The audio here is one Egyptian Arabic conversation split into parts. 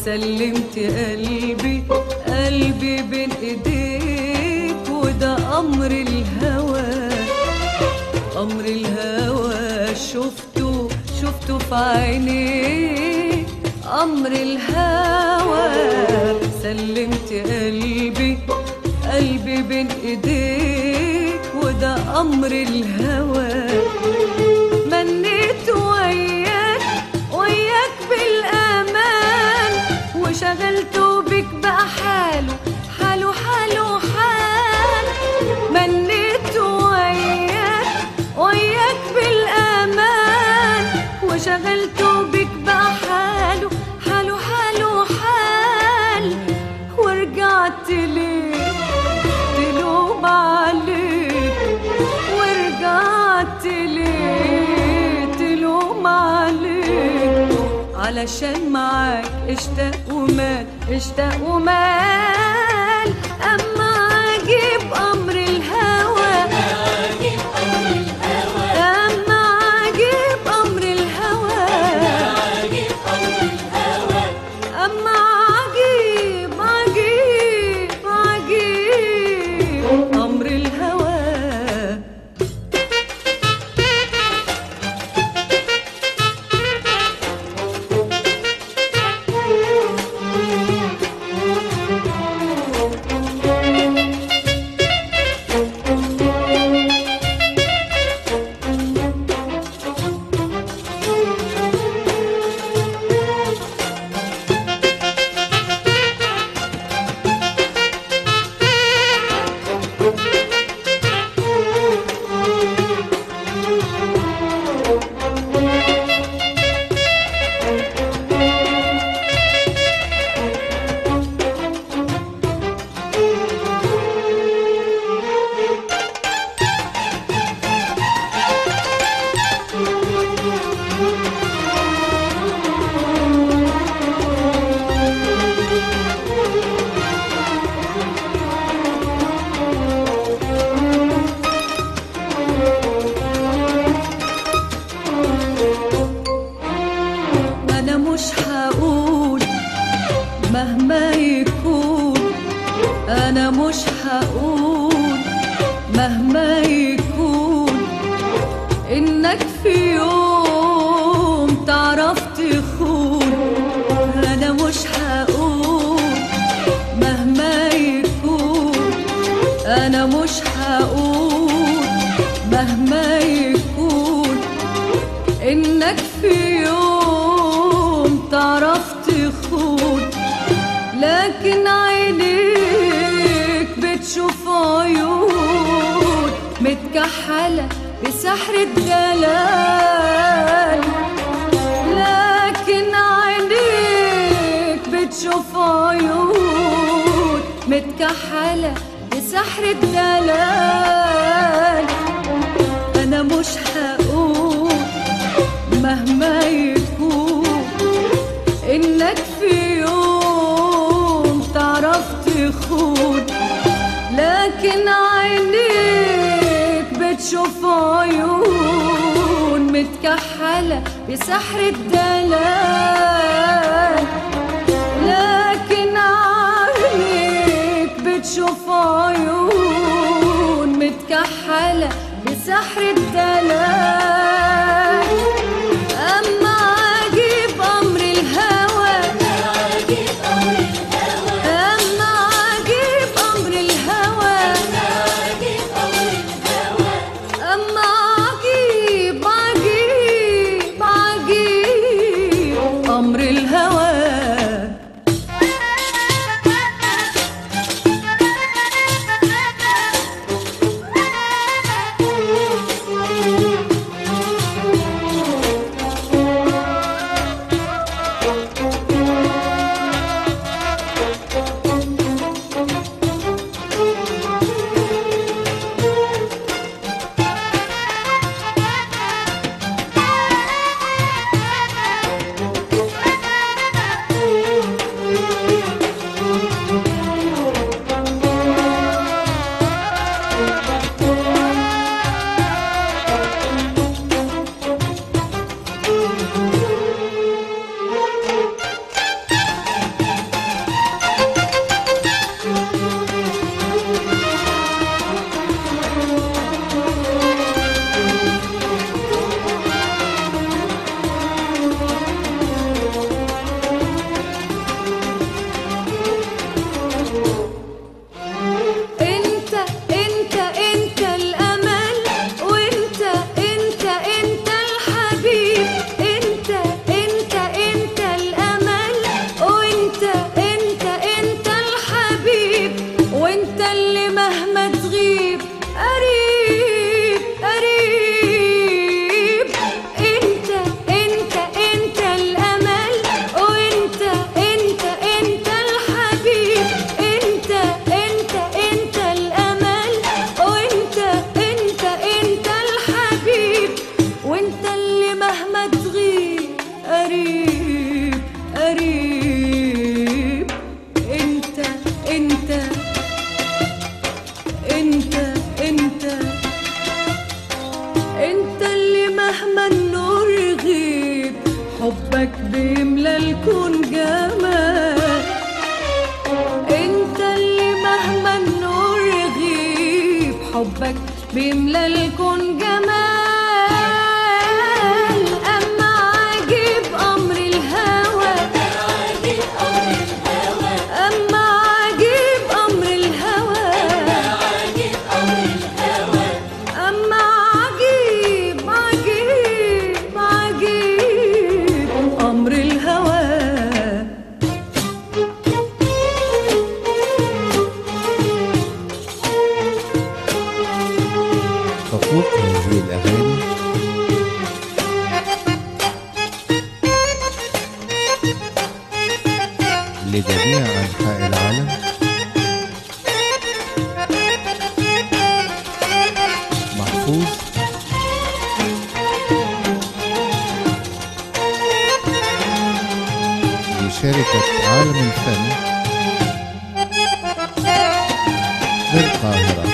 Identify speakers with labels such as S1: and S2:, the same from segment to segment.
S1: سلمت قلبي قلبي بين ايديك وده امر الهوى امر الهوى شفته شفته في عينيك امر الهوى سلمت قلبي قلبي بين ايديك وده امر الهوى منيت وياك وياك بالامان وشغلته بك بقى حاله حاله حاله حال منيت وياك وياك بالامان وشغلته بك بقى حاله حاله حاله حال ورجعت ليه تلوم عليك ورجعت ليه تلوم عليك علشان معاك اشتاق ومال اشتاق ومال اما اجيب امر الهوى اما اجيب امر الهوى اما عجيب عجيب عجيب امر الهوى انا مش هقول مهما يكون انا مش هقول مهما يكون انك في يوم تعرف تخون انا مش هقول مهما يكون انا مش هقول مهما يكون انك في يوم تعرف تخون لكن عينيك بتشوف عيون متكحلة بسحر الدلال لكن عينيك بتشوف عيون متكحلة بسحر الدلال أنا مش هقول مهما يكون إنك في يوم تعرف تخون لكن عينيك بتشوف عيون متكحلة بسحر الدلال لكن عينيك بتشوف عيون متكحلة بسحر الدلال أما أجيب أمر الهوى أما أجيب أمر الهوى أما عجيب عجيب عجيب أمر الهوى حبك بيملى الكون جمال أما عجيب أمر الهوى أما عجيب أمر الهوى أما عجيب عجيب عجيب أمر الهوى
S2: تفوق هذه الأغاني لجميع أنحاء العالم محفوظ لشركة عالم الفن بالقاهرة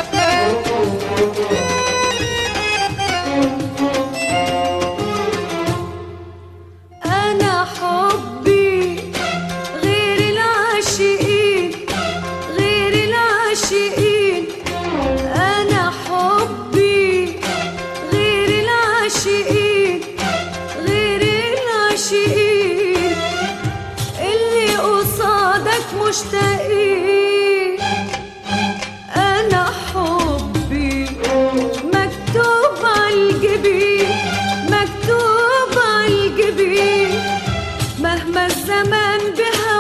S1: أنا حبي غير العاشقين غير العاشقين أنا حبي غير العاشقين غير العاشقين اللي قصادك مشتاقين أنا حبي مكتوب عالجبين مكتوب عالجبين مهما الزمان بها